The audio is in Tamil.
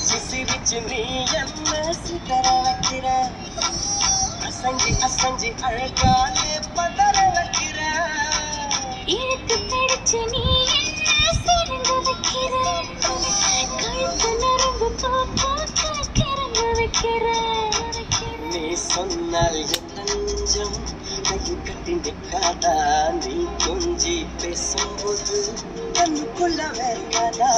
சிரிச்சு சிரிச்சு நீ என்ன சிதற வைக்கிற அசஞ்சி அசஞ்சி அழகாலே பதற வைக்கிற இழுத்து பிடிச்சு நீ என்ன சிறங்க வைக்கிற கழுத்து நரம்பு போட்டு கிறங்க வைக்கிற நீ சொன்னால் என் நெஞ்சம் கையில் கட்டி நிற்காதா நீ கொஞ்சி பேசும்போது கண்ணுக்குள்ள வேர்க்காதா